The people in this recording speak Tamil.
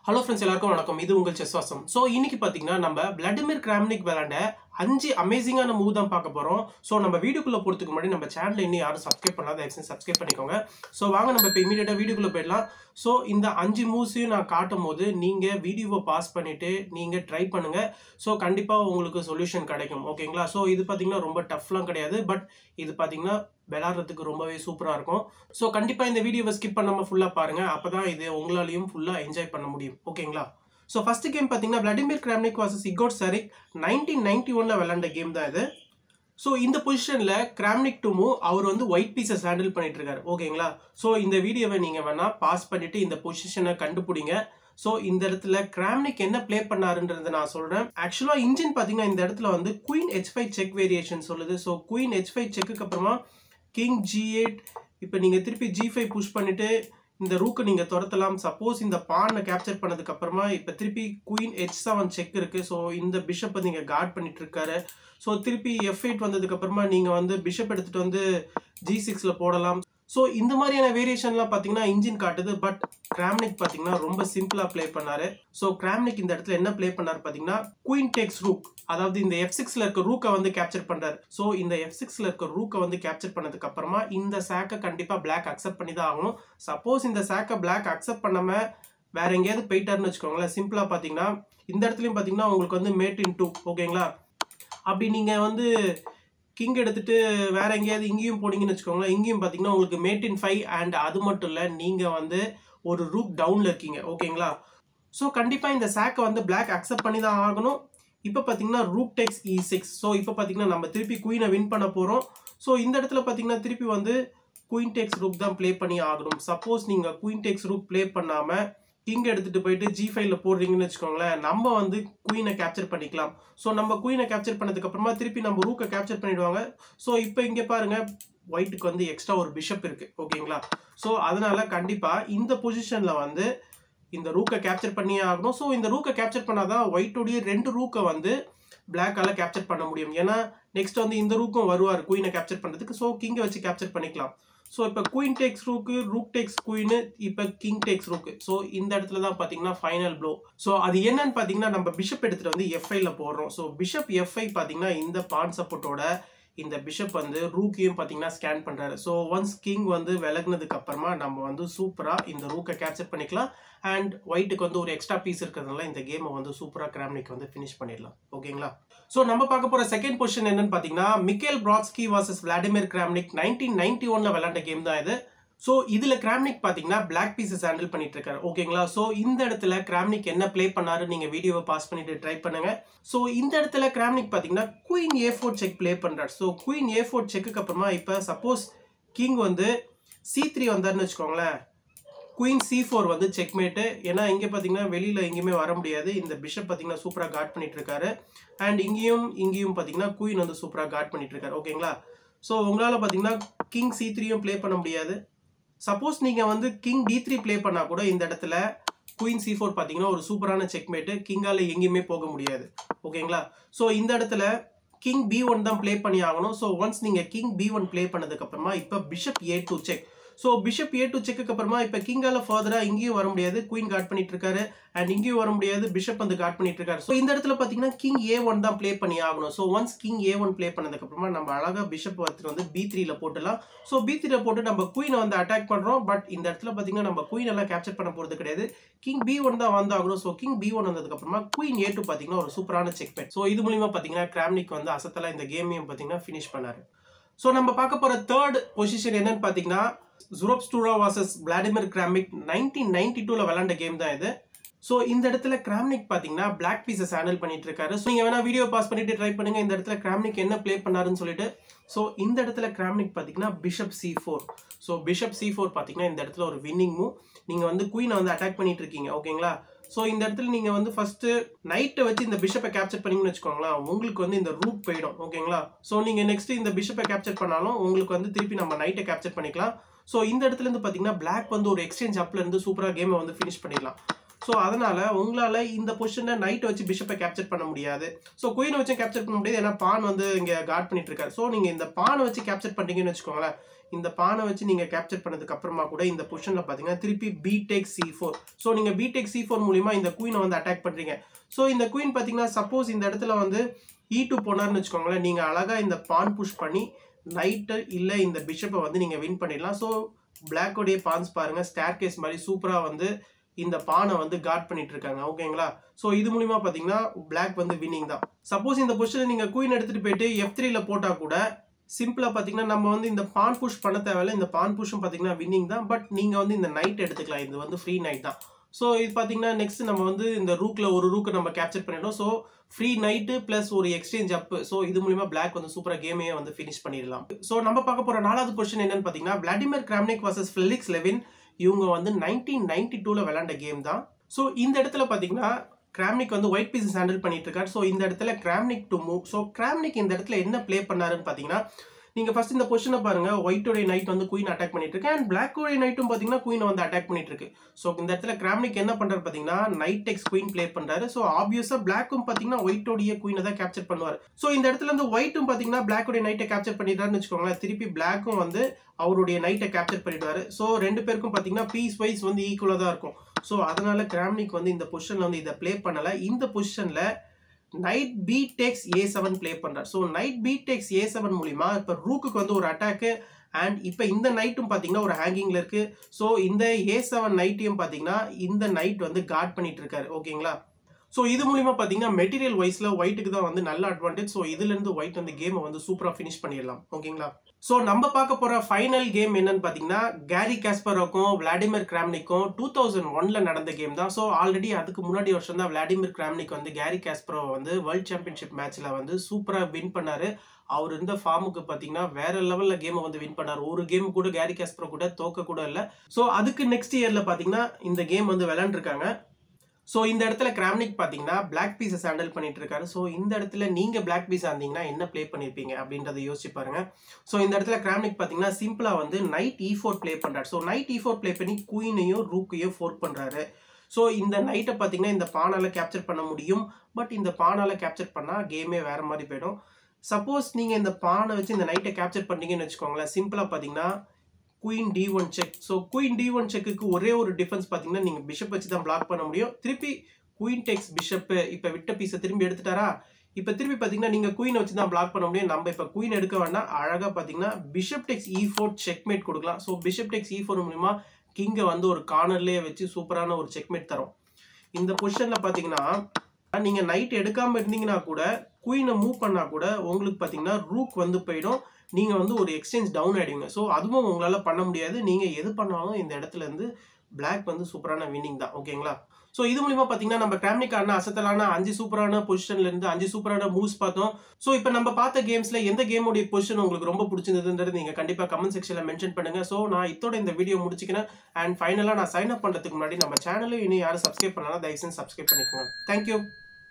ஹலோ ஃப்ரெண்ட்ஸ் எல்லாருக்கும் வணக்கம் இது உங்கள் செஸ் வாசம் ஸோ இன்னைக்கு பார்த்தீங்கன்னா நம்ம விளாடிமிர் கிராம்னிக் விளாண்ட அஞ்சு அமேசிங்கான மூவ் தான் பார்க்க போகிறோம் ஸோ நம்ம வீடியோக்குள்ளே போகிறதுக்கு முன்னாடி நம்ம சேனல் இன்னும் யாரும் சப்ஸ்கிரைப் பண்ணாத தயவுசெய்து சப்ஸ்கிரைப் பண்ணிக்கோங்க ஸோ வாங்க நம்ம இப்போ இமீடியட்டாக வீடியோக்குள்ளே போயிடலாம் ஸோ இந்த அஞ்சு மூவ்ஸையும் நான் காட்டும் போது நீங்கள் வீடியோவை பாஸ் பண்ணிவிட்டு நீங்கள் ட்ரை பண்ணுங்கள் ஸோ கண்டிப்பாக உங்களுக்கு சொல்யூஷன் கிடைக்கும் ஓகேங்களா ஸோ இது பார்த்தீங்கன்னா ரொம்ப டஃப்லாம் கிடையாது பட் இது பார்த்தீங்கன்னா விளாட்றதுக்கு ரொம்பவே சூப்பராக இருக்கும் ஸோ கண்டிப்பாக இந்த வீடியோவை ஸ்கிப் பண்ணாமல் ஃபுல்லாக பாருங்கள் அப்போ தான் இது உங்களாலையும் ஃபுல்லாக என்ஜாய் பண்ண முடியும் ஓகேங்களா ஸோ ஃபர்ஸ்ட் கேம் பார்த்தீங்கன்னா விளாடிமிர் கிராம்னிக் வாசஸ் இகோட் சரிக் நைன்டீன் நைன்டி ஒனில் விளாண்ட கேம் தான் இது ஸோ இந்த பொசிஷனில் கிராம்னிக் டுமு அவர் வந்து ஒயிட் பீசஸ் ஹேண்டில் பண்ணிட்டு இருக்காரு ஓகேங்களா ஸோ இந்த வீடியோவை நீங்கள் வேணால் பாஸ் பண்ணிட்டு இந்த பொசிஷனை கண்டுபிடிங்க ஸோ இந்த இடத்துல கிராம்னிக் என்ன ப்ளே பண்ணாருன்றதை நான் சொல்கிறேன் ஆக்சுவலாக இன்ஜின் பார்த்தீங்கன்னா இந்த இடத்துல வந்து queen H five check variation சொல்லுது ஸோ குயின் ஹெச் ஃபைவ் செக்குக்கு அப்புறமா கிங் ஜி எயிட் இப்போ நீங்கள் திருப்பி ஜி ஃபைவ் புஷ் பண்ணிவிட்டு இந்த ரூக்கை நீங்கள் துரத்தலாம் சப்போஸ் இந்த பானை கேப்சர் பண்ணதுக்கு அப்புறமா இப்போ திருப்பி குயின் ஹெச் செவன் செக் இருக்குது ஸோ இந்த பிஷப்பை நீங்கள் கார்ட் பண்ணிட்டு இருக்காரு ஸோ திருப்பி எஃப் எயிட் வந்ததுக்கு அப்புறமா நீங்கள் வந்து பிஷப் எடுத்துகிட்டு வந்து ஜி சிக்ஸில் போடலாம் ஸோ இந்த மாதிரியான வேரியேஷன்லாம் பார்த்தீங்கன்னா இன்ஜின் காட்டுது பட் கிராம்னிக் பார்த்தீங்கன்னா ரொம்ப சிம்பிளாக ப்ளே பண்ணாரு ஸோ கிராம்னிக் இந்த இடத்துல என்ன ப்ளே பண்ணாரு பார்த்தீங்கன்னா குயின் டேக்ஸ் ரூக் அதாவது இந்த எஃப் சிக்ஸில் இருக்க ரூக்கை வந்து கேப்சர் பண்ணுறாரு ஸோ இந்த எஃப் சிக்ஸில் இருக்க ரூக்கை வந்து கேப்சர் பண்ணதுக்கு அப்புறமா இந்த சேக்கை கண்டிப்பாக பிளாக் அக்செப்ட் பண்ணி தான் ஆகணும் சப்போஸ் இந்த சேக்கை பிளாக் அக்செப்ட் பண்ணாமல் வேற எங்கேயாவது போயிட்டாருன்னு வச்சுக்கோங்களேன் சிம்பிளாக பார்த்தீங்கன்னா இந்த இடத்துலையும் பார்த்தீங்கன்னா உங்களுக்கு வந்து மேட் இன் டூ ஓகேங்களா அப்படி நீங்கள் வந்து கிங் எடுத்துட்டு வேற எங்கேயாவது இங்கேயும் போனீங்கன்னு வச்சுக்கோங்களேன் இங்கேயும் பார்த்தீங்கன்னா உங்களுக்கு மேட் இன் ஃபைவ் அண்ட் அது மட்டும் இல்லை நீங்கள் வந்து ஒரு ரூக் டவுனில் இருக்கீங்க ஓகேங்களா ஸோ கண்டிப்பாக இந்த சேக்கை வந்து பிளாக் அக்செப்ட் பண்ணி தான் ஆகணும் இப்போ பார்த்தீங்கன்னா rook takes E six so இப்போ பார்த்தீங்கன்னா நம்ம திருப்பி குயினை வின் பண்ண போகிறோம் ஸோ இந்த இடத்துல பார்த்தீங்கன்னா திருப்பி வந்து குயின் டெக்ஸ் ரூக் தான் ப்ளே பண்ணி ஆகணும் சப்போஸ் நீங்கள் குயின் டெக்ஸ் ரூக் ப்ளே பண்ணாமல் கிங் எடுத்துகிட்டு போயிட்டு ஜி ஃபைவ்ல போடுறீங்கன்னு வச்சுக்கோங்களேன் நம்ம வந்து குயினை கேப்சர் பண்ணிக்கலாம் ஸோ நம்ம குயினை கேப்சர் பண்ணதுக்கு அப்புறமா திருப்பி நம்ம ரூக்கை கேப்சர் பண்ணிடுவாங்க ஸோ இப்போ இங்கே பாருங்க ஒயிட்டுக்கு வந்து எக்ஸ்ட்ரா ஒரு பிஷப் இருக்கு ஓகேங்களா ஸோ அதனால கண்டிப்பாக இந்த பொசிஷனில் வந்து இந்த ரூக்கை கேப்சர் பண்ணியே ஆகணும் ஸோ இந்த ரூக்கை கேப்சர் பண்ணாதான் ஒயிட்டுடைய ரெண்டு ரூக்கை வந்து பிளாக்கால கேப்சர் பண்ண முடியும் ஏன்னா நெக்ஸ்ட் வந்து இந்த ரூக்கும் வருவார் குயினை கேப்சர் பண்ணுறதுக்கு ஸோ கிங்கை வச்சு கேப்சர் பண்ணிக்கலாம் ஸோ இப்போ queen takes rook rook takes queen இப்போ கிங் டேக்ஸ் ரூக்கு ஸோ இந்த இடத்துல தான் பார்த்தீங்கன்னா ஃபைனல் ப்ளோ ஸோ அது என்னன்னு பார்த்தீங்கன்னா நம்ம பிஷப் எடுத்துகிட்டு வந்து எஃப்ஐல போடுறோம் ஸோ பிஷப் எஃப்ஐ பார்த்தீங்கன்னா இந்த பான் சப்போர்ட்டோட இந்த பிஷப் வந்து ரூக்கையும் பார்த்தீங்கன்னா ஸ்கேன் பண்ணுறாரு ஸோ ஒன்ஸ் கிங் வந்து விலகுனதுக்கு அப்புறமா நம்ம வந்து சூப்பராக இந்த ரூக்கை கேப்சர் பண்ணிக்கலாம் அண்ட் ஒயிட்டுக்கு வந்து ஒரு எக்ஸ்ட்ரா பீஸ் இருக்கிறதுனால இந்த கேமை வந்து சூப்பராக கிராம்னிக் வந்து ஃபினிஷ் பண்ணிடலாம் ஓகேங்களா ஸோ நம்ம பார்க்க போகிற செகண்ட் பொசிஷன் என்னன்னு பார்த்தீங்கன்னா Mikhail Brodsky versus Vladimir Kramnik nineteen ninety ஒனில் விளாண்ட கேம் தான் இது ஸோ இதில் கிராம்னிக் பார்த்தீங்கன்னா பிளாக் பீசஸ் ஹேண்டில் பண்ணிட்டு இருக்காரு ஓகேங்களா ஸோ இந்த இடத்துல கிராம்னிக் என்ன ப்ளே பண்ணாரு நீங்கள் வீடியோவை பாஸ் பண்ணிட்டு ட்ரை பண்ணுங்க ஸோ இந்த இடத்துல கிராம்னிக் பார்த்தீங்கன்னா queen A four check play பண்ணுறாரு ஸோ குயின் ஏ ஃபோர் செக்குக்கு அப்புறமா இப்போ சப்போஸ் கிங் வந்து சி த்ரீ வந்தாருன்னு வச்சுக்கோங்களேன் குயின் சி ஃபோர் வந்து செக்மேட்டு ஏன்னா இங்கே பார்த்தீங்கன்னா வெளியில் எங்கேயுமே வர முடியாது இந்த பிஷப் பார்த்தீங்கன்னா சூப்பராக காட் பண்ணிட்டு இருக்காரு அண்ட் இங்கேயும் இங்கேயும் பார்த்தீங்கன்னா குயின் வந்து சூப்பராக காட் பண்ணிட்டு இருக்காரு ஓகேங்களா ஸோ உங்களால் பார்த்தீங்கன்னா கிங் சி த்ரீயும் ப்ளே பண்ண முடியாது சப்போஸ் நீங்கள் வந்து கிங் டி த்ரீ ப்ளே பண்ணால் கூட இந்த இடத்துல குயின் சி ஃபோர் பார்த்தீங்கன்னா ஒரு சூப்பரான செக்மேட்டு கிங்கால் எங்கேயுமே போக முடியாது ஓகேங்களா ஸோ இந்த இடத்துல கிங் பி ஒன் தான் ப்ளே பண்ணி ஆகணும் ஸோ ஒன்ஸ் நீங்கள் கிங் பி ஒன் ப்ளே பண்ணதுக்கப்புறமா இப்போ bishop A two check so bishop A two செக்குக்கு அப்புறமா இப்போ கிங்கால ஃபர்தராக இங்கேயும் வர முடியாது குயின் காட் பண்ணிட்டு இருக்காரு அண்ட் இங்கேயும் வர முடியாது பிஷப் வந்து காட் பண்ணிட்டு இருக்காரு ஸோ இந்த இடத்துல பார்த்தீங்கன்னா கிங் ஏ ஒன் தான் ப்ளே பண்ணி ஆகணும் so once king A one play பண்ணதுக்கு அப்புறமா நம்ம அழகாக பிஷப் எடுத்துட்டு வந்து பி த்ரீல போட்டுலாம் ஸோ பி த்ரீல போட்டு நம்ம குயினை வந்து அட்டாக் பண்ணுறோம் பட் இந்த இடத்துல பார்த்தீங்கன்னா நம்ம குயின் எல்லாம் கேப்சர் பண்ண போகிறது கிடையாது கிங் பி ஒன் தான் வந்தாகணும் ஸோ கிங் பி ஒன் வந்ததுக்கு அப்புறமா குயின் ஏ டூ பார்த்தீங்கன்னா ஒரு சூப்பரான செக் பேட் ஸோ இது மூலியமா பார்த்தீங்கன்னா கிராம்னிக் வந்து அசத்தலா இந்த கேமையும் பார்த்தீங்கன்னா ஃபினிஷ் பண்ணாரு ஸோ நம்ம பார்க்க போகிற தேர்ட் பொசிஷன் என்னன்னு பார்த்தீங்கன்னா Zurab Sturua versus Vladimir Kramnik nineteen ninety டூவில் விளாண்ட கேம் தான் இது ஸோ இந்த இடத்துல கிராம்னிக் பார்த்தீங்கன்னா பிளாக் பீசஸ் ஹேண்டில் பண்ணிட்டு இருக்காரு ஸோ நீங்கள் வேணா வீடியோ பாஸ் பண்ணிட்டு ட்ரை பண்ணுங்க இந்த இடத்துல கிராம்னிக் என்ன ப்ளே பண்ணாருன்னு சொல்லிட்டு ஸோ இந்த இடத்துல கிராம்னிக் பார்த்தீங்கன்னா bishop C four so bishop C four பார்த்தீங்கன்னா இந்த இடத்துல ஒரு வின்னிங் மூவ் நீங்கள் வந்து குயினை வந்து அட்டாக் பண்ணிட்டு இருக்கீங்க ஓகேங்களா ஸோ இந்த இடத்துல நீங்கள் வந்து ஃபர்ஸ்ட் நைட்டை வச்சு இந்த பிஷப்பை கேப்சர் பண்ணீங்கன்னு வச்சுக்கோங்களேன் உங்களுக்கு வந்து இந்த ரூட் போயிடும் ஓகேங்களா ஸோ நீங்கள் நெக்ஸ்ட் இந்த பிஷப்பை கேப்சர் பண்ணாலும் உங்களுக்கு வந்து திருப்பி நம்ம நைட்டை கேப்சர் பண்ணிக்கலாம் ஸோ இந்த இடத்துல இருந்து பார்த்தீங்கன்னா பிளாக் வந்து ஒரு எக்ஸ்சேஞ்ச் அப்ல இருந்து சூப்பராக கேமை வந்து ஃபினிஷ் பண்ணிடலாம் ஸோ அதனால உங்களால் இந்த பொசிஷனில் நைட் வச்சு பிஷப்பை கேப்சர் பண்ண முடியாது ஸோ குயினை வச்சு கேப்சர் பண்ண முடியாது ஏன்னா பான் வந்து இங்கே கார்ட் பண்ணிட்டு இருக்காரு ஸோ நீங்கள் இந்த பானை வச்சு கேப்சர் பண்ணீங்கன்னு வச்சுக்கோங்களேன் இந்த பானை வச்சு நீங்கள் கேப்சர் பண்ணதுக்கு அப்புறமா கூட இந்த பொசிஷனில் பார்த்தீங்கன்னா திருப்பி பிடெக் சி ஃபோர் ஸோ நீங்கள் பிடெக் சி ஃபோர் மூலிமா இந்த குயினை வந்து அட்டாக் பண்ணுறீங்க ஸோ இந்த குயின் பார்த்தீங்கன்னா சப்போஸ் இந்த இடத்துல வந்து இ டூ போனார்னு வச்சுக்கோங்களேன் நீங்கள் அழகாக இந்த பான் புஷ் பண்ணி நைட்டு இல்லை இந்த பிஷப்பை வந்து நீங்கள் வின் பண்ணிடலாம் ஸோ பிளாக்கோடைய பான்ஸ் பாருங்கள் ஸ்டேர் கேஸ் மாதிரி சூப்பராக வந்து இந்த பானை வந்து கார்ட் பண்ணிட்டு இருக்காங்க ஓகேங்களா ஸோ இது மூலிமா பார்த்தீங்கன்னா பிளாக் வந்து வின்னிங் தான் சப்போஸ் இந்த பொசிஷனில் நீங்கள் குயின் எடுத்துகிட்டு போயிட்டு எஃப் த்ரீல போட்டால் கூட சிம்பிளாக பார்த்தீங்கன்னா நம்ம வந்து இந்த பான் புஷ் பண்ண தேவையில்ல இந்த பான் புஷும் பார்த்தீங்கன்னா வின்னிங் தான் பட் நீங்கள் வந்து இந்த நைட் எடுத்துக்கலாம் இது வந்து ஃப்ரீ நைட் தான் ஸோ இது பார்த்தீங்கன்னா நெக்ஸ்ட் நம்ம வந்து இந்த ரூக்கில் ஒரு ரூக்கை நம்ம கேப்சர் பண்ணிட்டோம் ஸோ ஃப்ரீ நைட்டு ப்ளஸ் ஒரு எக்ஸ்சேஞ்ச் அப் ஸோ இது மூலிமா பிளாக் வந்து சூப்பராக கேமையே வந்து ஃபினிஷ் பண்ணிடலாம் ஸோ நம்ம பார்க்க போகிற நாலாவது பொசிஷன் என்னன்னு பார்த்தீங்கன்னா Vladimir Kramnik versus Felix Levin இவங்க வந்து நைன்டீன் நைன்டி டூவில் விளாண்ட கேம் தான் ஸோ இந்த இடத்துல பார்த்தீங்கன்னா கிராம்னிக் வந்து ஒயிட் பீசஸ் ஹேண்டில் பண்ணிட்டு இருக்காரு ஸோ இந்த இடத்துல Kramnik to move so Kramnik இந்த இடத்துல என்ன ப்ளே பண்ணாருன்னு பார்த்தீங்கன்னா நீங்கள் ஃபர்ஸ்ட் இந்த பொசிஷனை பாருங்க ஒயிட்டோடைய நைட் வந்து குயின் அட்டாக் பண்ணிட்டு இருக்கு அண்ட் பிளாக்கோடைய நைட்டும் பார்த்தீங்கன்னா குயினை வந்து அட்டாக் பண்ணிட்டு இருக்கு ஸோ இந்த இடத்துல கிராம்னிக் என்ன பண்றாரு பார்த்தீங்கன்னா நைட் டெக்ஸ் குயின் ப்ளே பண்றாரு ஸோ ஆப்வியஸா பிளாக்கும் பார்த்தீங்கன்னா ஒயிட்டோடைய குயினை தான் கேப்சர் பண்ணுவார் ஸோ இந்த இடத்துல வந்து ஒயிட்டும் பார்த்தீங்கன்னா பிளாக்கோடைய நைட்டை கேப்சர் பண்ணிட்டாருன்னு வச்சுக்கோங்களேன் திருப்பி பிளாக்கும் வந்து அவருடைய நைட்டை கேப்சர் பண்ணிடுவாரு ஸோ ரெண்டு பேருக்கும் பார்த்தீங்கன்னா பீஸ் வைஸ் வந்து ஈக்குவலாக தான் இருக்கும் ஸோ அதனால கிராம்னிக் வந்து இந்த பொசிஷனில் வந்து இதை ப்ளே பண்ணலை இந்த பொசிஷனில் knight B takes A seven play பண்ணுறார் so knight B takes A seven மூலிமா இப்போ ரூக்குக்கு வந்து ஒரு அட்டாக்கு அண்ட் இப்போ இந்த நைட்டும் பார்த்தீங்கன்னா ஒரு ஹேங்கிங்கில் இருக்குது ஸோ இந்த ஏ செவன் நைட்டையும் பார்த்தீங்கன்னா இந்த நைட் வந்து கார்ட் பண்ணிட்டு இருக்காரு ஓகேங்களா ஸோ இது மூலிமா பார்த்தீங்கன்னா மெட்டீரியல் வைஸில் ஒயிட்டுக்கு தான் வந்து நல்ல அட்வான்டேஜ் ஸோ இதுலேருந்து ஒயிட் வந்து கேமை வந்து சூப்பராக ஃபினிஷ் பண்ணிடலாம் ஓகேங்களா ஸோ நம்ம பார்க்க போகிற ஃபைனல் கேம் என்னன்னு பார்த்தீங்கன்னா கேரி காஸ்பரோக்கும் விளாடிமிர் கிராம்னிக்கும் டூ தௌசண்ட் ஒன்ல நடந்த கேம் தான் ஸோ ஆல்ரெடி அதுக்கு முன்னாடி வருஷம் தான் விளாடிமிர் கிராம்னிக் வந்து கேரி காஸ்பரோ வந்து வேர்ல்ட் சாம்பியன்ஷிப் மேட்ச்சில் வந்து சூப்பராக வின் பண்ணாரு அவர் இருந்த ஃபார்முக்கு பார்த்தீங்கன்னா வேற லெவலில் கேமை வந்து வின் பண்ணார் ஒரு கேம் கூட கேரி காஸ்பரோ கூட தோக்க கூட இல்லை ஸோ அதுக்கு நெக்ஸ்ட் இயரில் பார்த்தீங்கன்னா இந்த கேம் வந்து விளாண்டுருக்காங்க ஸோ இந்த இடத்துல கிராம்னிக் பார்த்தீங்கன்னா பிளாக் பீஸஸ் ஹேண்டில் பண்ணிட்டு இருக்காரு ஸோ இந்த இடத்துல நீங்கள் பிளாக் பீஸ் இருந்தீங்கன்னா என்ன ப்ளே பண்ணியிருப்பீங்க அப்படின்றத யோசிச்சு பாருங்க ஸோ இந்த இடத்துல கிராம்னிக் பார்த்தீங்கன்னா சிம்பிளாக வந்து நைட் இ ஃபோர் ப்ளே பண்ணுறாரு so knight E four play பண்ணி குயினையும் ரூக்கையும் ஃபோர்க் பண்ணுறாரு ஸோ இந்த நைட்டை பார்த்தீங்கன்னா இந்த பானால் கேப்சர் பண்ண முடியும் பட் இந்த பானால் கேப்சர் பண்ணால் கேமே வேறு மாதிரி போயிடும் சப்போஸ் நீங்கள் இந்த பானை வச்சு இந்த நைட்டை கேப்சர் பண்ணீங்கன்னு வச்சுக்கோங்களேன் சிம்பிளாக பார்த்தீங்கன்னா queen D one check so queen D one செக்குக்கு ஒரே ஒரு டிஃபென்ஸ் பார்த்தீங்கன்னா நீங்கள் பிஷப் வச்சு தான் பிளாக் பண்ண முடியும் திருப்பி குயின் டெக்ஸ் பிஷப்பு இப்போ விட்ட பீஸை திரும்பி எடுத்துட்டாரா இப்போ திருப்பி பார்த்தீங்கன்னா நீங்கள் குயினை வச்சு தான் பிளாக் பண்ண முடியும் நம்ம இப்போ குயின் எடுக்க வேண்டாம் அழகாக பார்த்தீங்கன்னா bishop takes E four checkmate கொடுக்கலாம் so bishop takes E four மூலிமா கிங்கை வந்து ஒரு கார்னர்லேயே வச்சு சூப்பரான ஒரு செக்மேட் தரும் இந்த பொசிஷனில் பார்த்தீங்கன்னா நீங்கள் நைட் எடுக்காமல் இருந்தீங்கன்னா கூட குயினை மூவ் பண்ணால் கூட உங்களுக்கு பார்த்தீங்கன்னா ரூக் வந்து போயிடும் நீங்கள் வந்து ஒரு எக்ஸ்சேஞ்ச் டவுன் ஆகிடுவீங்க ஸோ அதுவும் உங்களால் பண்ண முடியாது நீங்கள் எது பண்ணாலும் இந்த இடத்துல இருந்து பிளாக் வந்து சூப்பரான வின்னிங் தான் ஓகேங்களா ஸோ இது மூலிமா பார்த்தீங்கன்னா நம்ம கிராம்னிக் ஆடின அசத்தலான அஞ்சு சூப்பரான பொசிஷன்ல இருந்து அஞ்சு சூப்பரான மூவ்ஸ் பார்த்தோம் ஸோ இப்போ நம்ம பார்த்த கேம்ஸ்ல எந்த கேமுடைய பொசிஷன் உங்களுக்கு ரொம்ப பிடிச்சிருந்ததுன்றது நீங்கள் கண்டிப்பாக கமெண்ட் செக்ஷனில் மென்ஷன் பண்ணுங்க ஸோ நான் இதோட இந்த வீடியோ முடிச்சுக்கிறேன் அண்ட் ஃபைனலாக நான் சைன் அப் பண்ணுறதுக்கு முன்னாடி நம்ம சேனலும் இனி யாரும் சப்ஸ்கிரைப் பண்ணலாம் தயவு செஞ்சு சப்ஸ்கிரைப் பண்ணிக்கோங்க தேங்க்யூ